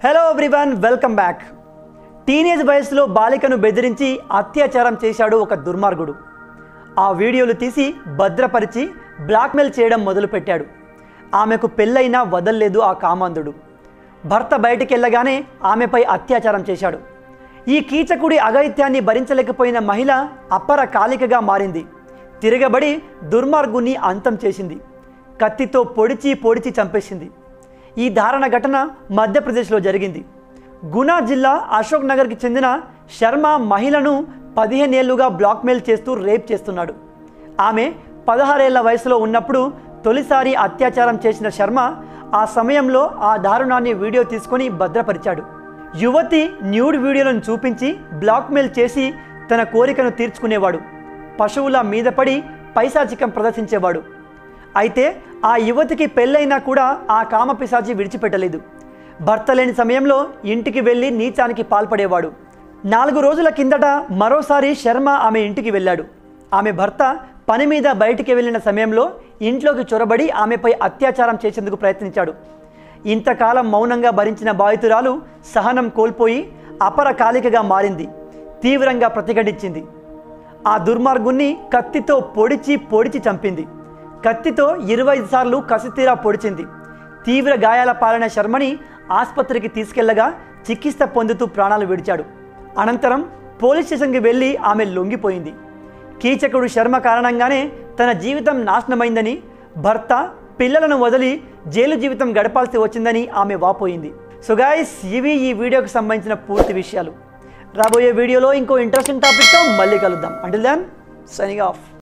hello everyone welcome back teenage వయసులో బాలికను బెదిరించి అత్యాచారం చేశాడు ఒక దుర్మార్గుడు ఆ వీడియోలు తీసి భద్రపరిచి బ్లాక్మెయిల్ చేయడం మొదలుపెట్టాడు ఆమెకు పెళ్ళైనా వదల్లేదు ఆ కామాంధుడు భర్త బయటికి వెళ్ళగానే ఆమెపై అత్యాచారం చేశాడు ఈ కీచకుడి అఘాయిత్యాన్ని భరించలేకపోయిన మహిళ అప్పర కాలికగా మారింది తిరగబడి దుర్మార్గుని అంతం చేసింది కత్తితో పొడిచి పొడిచి చంపేసింది ఈ దారుణ ఘటన మధ్యప్రదేశ్లో జరిగింది గునా జిల్లా అశోక్ నగర్కి చెందిన శర్మ మహిళను పదిహేనేళ్లుగా బ్లాక్మెయిల్ చేస్తూ రేప్ చేస్తున్నాడు ఆమె పదహారేళ్ల వయసులో ఉన్నప్పుడు తొలిసారి అత్యాచారం చేసిన శర్మ ఆ సమయంలో ఆ దారుణాన్ని వీడియో తీసుకొని భద్రపరిచాడు యువతి న్యూడ్ వీడియోలను చూపించి బ్లాక్మెయిల్ చేసి తన కోరికను తీర్చుకునేవాడు పశువుల మీద పడి పైశాచికం ప్రదర్శించేవాడు అయితే ఆ యువతికి పెళ్ళైనా కూడా ఆ కామపిశాచి విడిచిపెట్టలేదు భర్త లేని సమయంలో ఇంటికి వెళ్ళి నీచానికి పాల్పడేవాడు నాలుగు రోజుల కిందట మరోసారి శర్మ ఆమె ఇంటికి వెళ్ళాడు ఆమె భర్త పని మీద బయటికి వెళ్ళిన సమయంలో ఇంట్లోకి చొరబడి ఆమెపై అత్యాచారం చేసేందుకు ప్రయత్నించాడు ఇంతకాలం మౌనంగా భరించిన బాధితురాలు సహనం కోల్పోయి అపర కాలికగా మారింది తీవ్రంగా ప్రతిఘటించింది ఆ దుర్మార్గుణ్ణి కత్తితో పొడిచి పొడిచి చంపింది కత్తితో ఇరవై సార్లు కసితీరా పొడిచింది తీవ్ర గాయాల పాలైన శర్మని ఆసుపత్రికి తీసుకెళ్లగా చికిత్స పొందుతూ ప్రాణాలు విడిచాడు అనంతరం పోలీస్ స్టేషన్కి వెళ్ళి ఆమె లొంగిపోయింది కీచకుడు శర్మ కారణంగానే తన జీవితం నాశనమైందని భర్త పిల్లలను వదిలి జైలు జీవితం గడపాల్సి వచ్చిందని ఆమె వాపోయింది సో గాయస్ ఇవి ఈ వీడియోకి సంబంధించిన పూర్తి విషయాలు రాబోయే వీడియోలో ఇంకో ఇంట్రెస్టింగ్ టాపిక్తో మళ్ళీ కలుద్దాం అంటిల్ దాన్ సైనింగ్ ఆఫ్